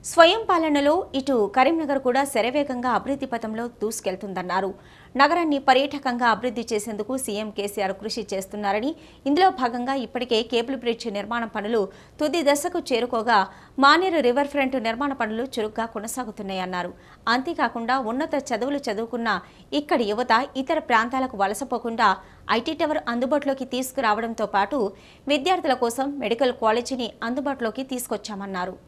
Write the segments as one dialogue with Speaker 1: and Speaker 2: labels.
Speaker 1: స్వయం పాలనలో ఇటు కరీంనగర్ కూడా శరవేగంగా అభివృద్ధి పథంలో దూసుకెళ్తుందన్నారు నగరాన్ని పర్యాటకంగా అభివృద్ధి చేసేందుకు సీఎం కేసీఆర్ కృషి చేస్తున్నారని ఇందులో భాగంగా ఇప్పటికే కేబుల్ బ్రిడ్జ్ నిర్మాణ పనులు తుది దశకు చేరుకోగా మానేరు రివర్ ఫ్రంట్ నిర్మాణ పనులు చురుగ్గా కొనసాగుతున్నాయన్నారు అంతేకాకుండా ఉన్నత చదువులు చదువుకున్న ఇక్కడి యువత ఇతర ప్రాంతాలకు వలసపోకుండా ఐటీ టవర్ అందుబాటులోకి తీసుకురావడంతో పాటు విద్యార్థుల కోసం మెడికల్ కాలేజీని అందుబాటులోకి తీసుకొచ్చామన్నారు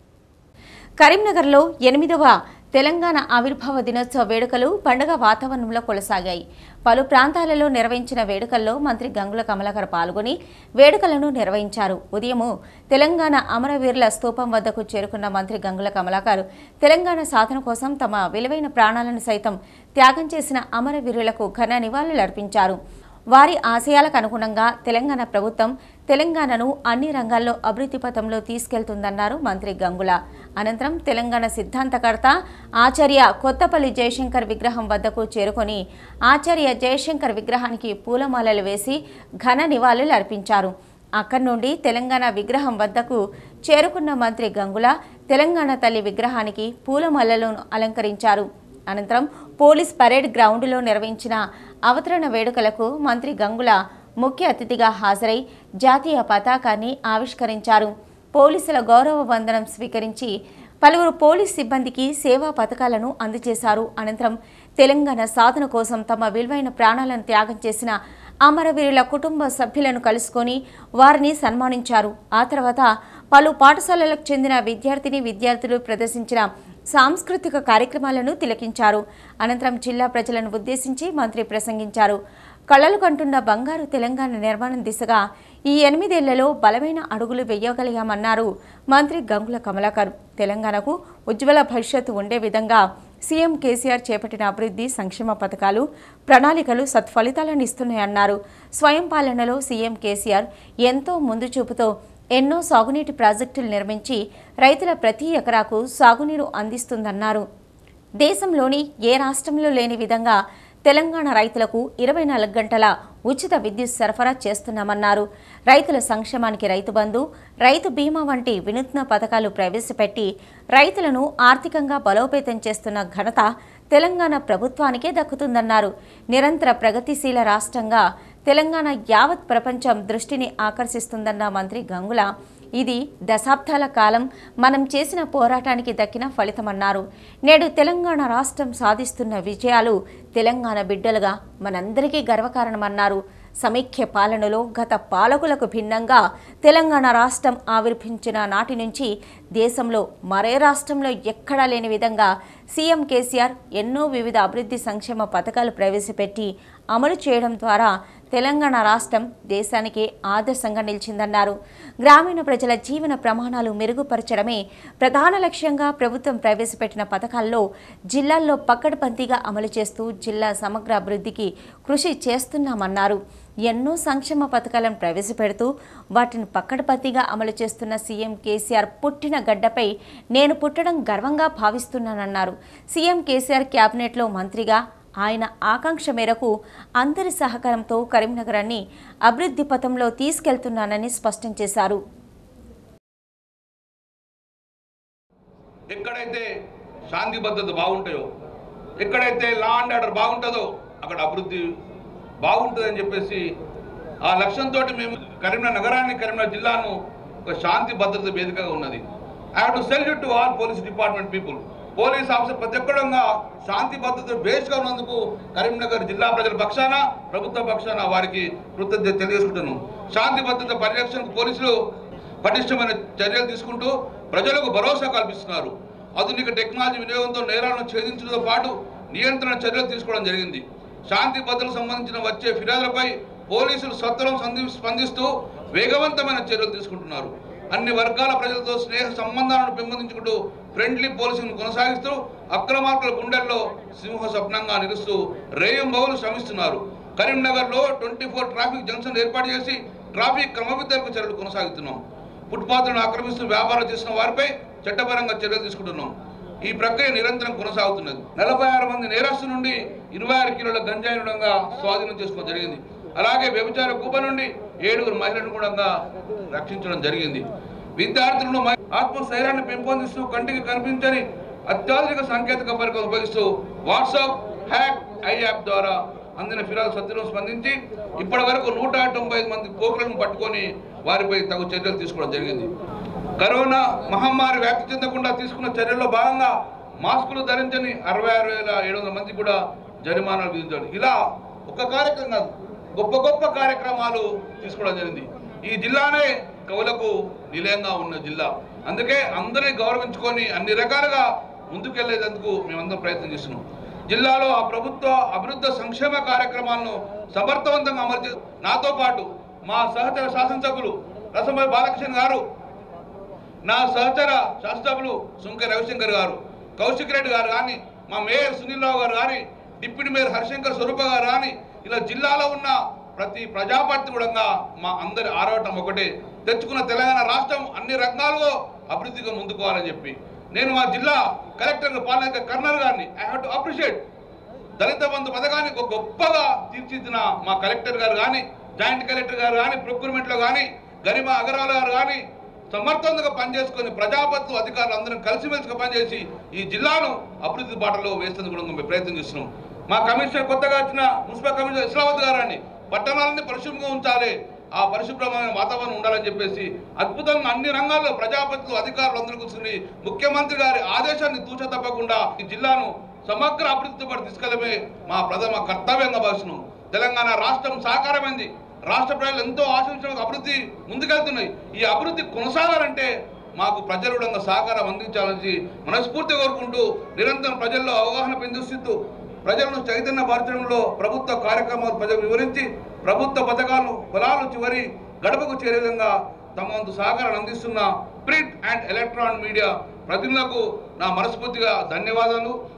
Speaker 1: కరీంనగర్లో ఎనిమిదవ తెలంగాణ ఆవిర్భావ దినోత్సవ వేడుకలు పండుగ వాతావరణంలో కొనసాగాయి పలు ప్రాంతాలలో నిర్వహించిన వేడుకల్లో మంత్రి గంగుల కమలాకర్ పాల్గొని వేడుకలను నిర్వహించారు ఉదయము తెలంగాణ అమరవీరుల స్తూపం వద్దకు చేరుకున్న మంత్రి గంగుల కమలాకర్ తెలంగాణ సాధన కోసం తమ విలువైన ప్రాణాలను సైతం త్యాగం చేసిన అమరవీరులకు ఘన నివాళులర్పించారు వారి ఆశయాలకు అనుగుణంగా తెలంగాణ ప్రభుత్వం తెలంగాణను అన్ని రంగాల్లో అభివృద్ధి పథంలో తీసుకెళ్తుందన్నారు మంత్రి గంగుల అనంతరం తెలంగాణ సిద్ధాంతకర్త ఆచార్య కొత్తపల్లి జయశంకర్ విగ్రహం వద్దకు చేరుకొని ఆచార్య జయశంకర్ విగ్రహానికి పూలమాలలు వేసి ఘన నివాళులు అర్పించారు అక్కడి నుండి తెలంగాణ విగ్రహం వద్దకు చేరుకున్న మంత్రి గంగుల తెలంగాణ తల్లి విగ్రహానికి పూలమాలలను అలంకరించారు అనంతరం పోలీస్ పరేడ్ గ్రౌండ్లో నిర్వహించిన అవతరణ వేడుకలకు మంత్రి గంగుల ముఖ్య అతిథిగా హాజరై జాతీయ పతాకాన్ని ఆవిష్కరించారు పోలీసుల గౌరవ వందనం స్వీకరించి పలువురు పోలీస్ సిబ్బందికి సేవా పథకాలను అందజేశారు అనంతరం తెలంగాణ సాధన కోసం తమ విలువైన ప్రాణాలను త్యాగం చేసిన అమరవీరుల కుటుంబ సభ్యులను కలుసుకొని వారిని సన్మానించారు ఆ తర్వాత పలు పాఠశాలలకు చెందిన విద్యార్థిని విద్యార్థులు ప్రదర్శించిన సాంస్కృతిక కార్యక్రమాలను తిలకించారు అనంతరం జిల్లా ప్రజలను ఉద్దేశించి మంత్రి ప్రసంగించారు కళలు కంటున్న బంగారు తెలంగాణ నిర్మాణం దిశగా ఈ ఎనిమిదేళ్లలో బలమైన అడుగులు వేయగలిగామన్నారు మంత్రి గంగుల కమలాకర్ తెలంగాణకు ఉజ్వల భవిష్యత్తు ఉండే విధంగా సీఎం కేసీఆర్ చేపట్టిన అభివృద్ధి సంక్షేమ పథకాలు ప్రణాళికలు సత్ఫలితాలను ఇస్తున్నాయన్నారు స్వయం పాలనలో సీఎం కేసీఆర్ ఎంతో ముందు చూపుతో ఎన్నో సాగునీటి ప్రాజెక్టులు నిర్మించి రైతుల ప్రతి ఎకరాకు సాగునీరు అందిస్తుందన్నారు దేశంలోని ఏ రాష్ట్రంలో లేని విధంగా తెలంగాణ రైతులకు ఇరవై నాలుగు గంటల ఉచిత విద్యుత్ సరఫరా చేస్తున్నామన్నారు రైతుల సంక్షేమానికి రైతు బంధు రైతు బీమా వంటి వినూత్న పథకాలు ప్రవేశపెట్టి రైతులను ఆర్థికంగా బలోపేతం చేస్తున్న ఘనత తెలంగాణ ప్రభుత్వానికే దక్కుతుందన్నారు నిరంతర ప్రగతిశీల రాష్ట్రంగా తెలంగాణ యావత్ ప్రపంచం దృష్టిని ఆకర్షిస్తుందన్న మంత్రి గంగుల ఇది దశాబ్దాల కాలం మనం చేసిన పోరాటానికి దక్కిన ఫలితమన్నారు నేడు తెలంగాణ రాష్ట్రం సాధిస్తున్న విజయాలు తెలంగాణ బిడ్డలుగా మనందరికీ గర్వకారణమన్నారు సమైక్య పాలనలో గత పాలకులకు భిన్నంగా తెలంగాణ రాష్ట్రం ఆవిర్భించిన నాటి నుంచి దేశంలో మరే రాష్ట్రంలో ఎక్కడా లేని విధంగా సీఎం కేసీఆర్ ఎన్నో వివిధ అభివృద్ధి సంక్షేమ పథకాలు ప్రవేశపెట్టి అమలు చేయడం ద్వారా తెలంగాణ రాష్ట్రం దేశానికి ఆదర్శంగా నిలిచిందన్నారు గ్రామీణ ప్రజల జీవన ప్రమాణాలు మెరుగుపరచడమే ప్రధాన లక్ష్యంగా ప్రభుత్వం ప్రవేశపెట్టిన పథకాల్లో జిల్లాల్లో పక్కడబందీగా అమలు చేస్తూ జిల్లా సమగ్ర అభివృద్ధికి కృషి చేస్తున్నామన్నారు ఎన్నో సంక్షేమ పథకాలను ప్రవేశపెడుతూ వాటిని పక్కడబందీగా అమలు చేస్తున్న సీఎం కేసీఆర్ పుట్టిన గడ్డపై నేను పుట్టడం గర్వంగా భావిస్తున్నానన్నారు సీఎం కేసీఆర్ క్యాబినెట్లో మంత్రిగా ఆయన ఆకాంక్ష మేరకు అందరి సహకారంతో కరీంనగరాన్ని అభివృద్ధి పథంలో తీసుకెళ్తున్నానని స్పష్టం చేశారు
Speaker 2: ఎక్కడైతే శాంతి భద్రత బాగుంటాయో ఎక్కడైతే లా అండ్ ఆర్డర్ బాగుంటుందో అక్కడ అభివృద్ధి బాగుంటుందని చెప్పేసి ఆ లక్ష్యంతో మేము కరీంనగర్ నగరాన్ని కరీంనగర్ జిల్లాను ఒక శాంతి భద్రత వేదికగా ఉన్నది I have to salute to all police department people police officer ప్రతి ఒక్కడంగా శాంతి భద్రత బేస్గా ఉన్నందుకు కరీంనగర్ జిల్లా ప్రజల పక్షాన ప్రభుత్వ పక్షాన వారికి కృతజ్ఞత తెలియజేసుకుంటున్నాం శాంతి భద్రత పరిరక్షణకు పోలీసులు పటిష్టమైన చర్యలు తీసుకుంటూ ప్రజలకు భరోసా కల్పిస్తున్నారు ఆధునిక టెక్నాలజీ వినియోగంతో నేరాలను ఛేదించడంతో పాటు నియంత్రణ చర్యలు తీసుకోవడం జరిగింది శాంతి భద్రతకు సంబంధించిన వచ్చే ఫిర్యాదులపై పోలీసులు సత్వరం సంధి- స్పందిస్తూ వేగవంతమైన చర్యలు తీసుకుంటున్నారు అన్ని వర్గాల ప్రజలతో స్నేహ సంబంధాలను పెంపొందించుకుంటూ ఫ్రెండ్లీ పోలీసింగ్ కొనసాగిస్తూ అక్రమార్కుల గుండెల్లో సింహ స్వప్నంగా నిలుస్తూ రేయం బౌలు శ్రమిస్తున్నారు కరీంనగర్లో ట్వంటీ ఫోర్ ట్రాఫిక్ జంక్షన్ ఏర్పాటు చేసి ట్రాఫిక్ క్రమబద్ధీకరణ చర్యలు కొనసాగుతున్నాం ఫుట్పాత్లను ఆక్రమిస్తూ వ్యాపారం చేసిన వారిపై చట్టపరంగా చర్యలు తీసుకుంటున్నాం ఈ ప్రక్రియ నిరంతరం కొనసాగుతున్నది నలభై ఆరు మంది నేరస్తు నుండి ఇరవై ఆరు కిలోల గంజాయి రుణంగా స్వాధీనం చేసుకోవడం జరిగింది అలాగే వ్యభిచార కూప నుండి ఏడుగురు మహిళలను కూడా రక్షించడం జరిగింది విద్యార్థులను మహి- ఆత్మస్థైర్యాన్ని పెంపొందిస్తూ కంటికి కనిపించని అత్యాధునిక సాంకేతిక పరికరం ఉపయోగిస్తూ వాట్సాప్ హ్యాక్ ఐ యాప్ ద్వారా అందిన ఫిర్యాదు సత్యం స్పందించి ఇప్పటి వరకు నూట తొంభై ఐదు మంది పోకులను పట్టుకొని వారిపై తగు చర్యలు తీసుకోవడం జరిగింది కరోనా మహమ్మారి వ్యాప్తి చెందకుండా తీసుకున్న చర్యల్లో భాగంగా మాస్కులు ధరించని అరవై ఆరు వేల ఏడు వందల మంది కూడా జరిమానాలు విధించారు ఇలా ఒక కార్యక్రమం కాదు గొప్ప గొప్ప కార్యక్రమాలు తీసుకోవడం జరిగింది ఈ జిల్లానే కవులకు నిలయంగా ఉన్న జిల్లా అందుకే అందరినీ గౌరవించుకొని అన్ని రకాలుగా ముందుకెళ్లేందుకు మేమందరం ప్రయత్నం చేస్తున్నాం జిల్లాలో ఆ ప్రభుత్వ అభివృద్ధి సంక్షేమ కార్యక్రమాలను సమర్థవంతంగా అమలు చే నాతో పాటు మా సహచర శాసనసభ్యులు రసమయ్య బాలకృష్ణ గారు నా సహచర శాస్త్రసభ్యులు సుంక రవిశంకర్ గారు కౌశిక్ రెడ్డి గారు కానీ మా మేయర్ సునీల్ రావు గారు కానీ డిప్యూటీ మేయర్ హరిశంకర్ స్వరూప గారు కానీ ఇలా జిల్లాలో ఉన్న ప్రతి ప్రజాపతి కూడా మా అందరి ఆరాటం ఒకటే తెచ్చుకున్న తెలంగాణ రాష్ట్రం అన్ని రంగాల్లో అభివృద్ధిగా ముందుకోవాలని చెప్పి నేను మా జిల్లా కలెక్టర్ పాలక కర్నల్ గారిని I have to appreciate Dalitha Bandhu పథకాన్ని ఒక గొప్పగా తీర్చిదిద్దిన మా కలెక్టర్ గారు కానీ జాయింట్ కలెక్టర్ గారు కానీ ప్రొక్యూర్మెంట్లో కానీ గరిమా అగర్వాల్ గారు కానీ సమర్థవంతంగా పనిచేసుకొని ప్రజాపత్తులు అధికారులు అందరం కలిసిమెలిసిగా పనిచేసి ఈ జిల్లాను అభివృద్ధి బాటలో వేసేందుకు కూడా మేము ప్రయత్నం చేస్తున్నాం మా కమిషనర్ కొత్తగా వచ్చిన మున్సిపల్ కమిషనర్ ఇస్లావత్ గారు అని పట్టణాలని పరిశుభ్రంగా ఉంచాలి ఆ పరిశుభ్రమైన వాతావరణం ఉండాలని చెప్పేసి అద్భుతంగా అన్ని రంగాల్లో ప్రజాపతులు అధికారులు అందరూ కూర్చుని ముఖ్యమంత్రి గారి ఆదేశాన్ని తూచ తప్పకుండా ఈ జిల్లాను సమగ్ర అభివృద్ధితో పాటు తీసుకెళ్ళమే మా ప్రథమ కర్తవ్యంగా భావిస్తున్నాం తెలంగాణ రాష్ట్రం సాకారమైంది రాష్ట్ర ప్రజలు ఎంతో ఆశించిన అభివృద్ధి ముందుకెళ్తున్నాయి ఈ అభివృద్ధి కొనసాగాలంటే మాకు ప్రజలుడంగా సహకారం అందించాలని మనస్ఫూర్తిగా కోరుకుంటూ నిరంతరం ప్రజల్లో అవగాహన పెంచుతూ ప్రజలను చైతన్యపరచడంలో ప్రభుత్వ కార్యక్రమాలు ప్రజలకు వివరించి ప్రభుత్వ పథకాలు ఫలాలు చివరి గడపకు చేరే విధంగా తమ వంతు సహకారాన్ని అందిస్తున్న ప్రింట్ అండ్ ఎలక్ట్రానిక్ మీడియా ప్రతినిధులకు నా మనస్ఫూర్తిగా ధన్యవాదాలు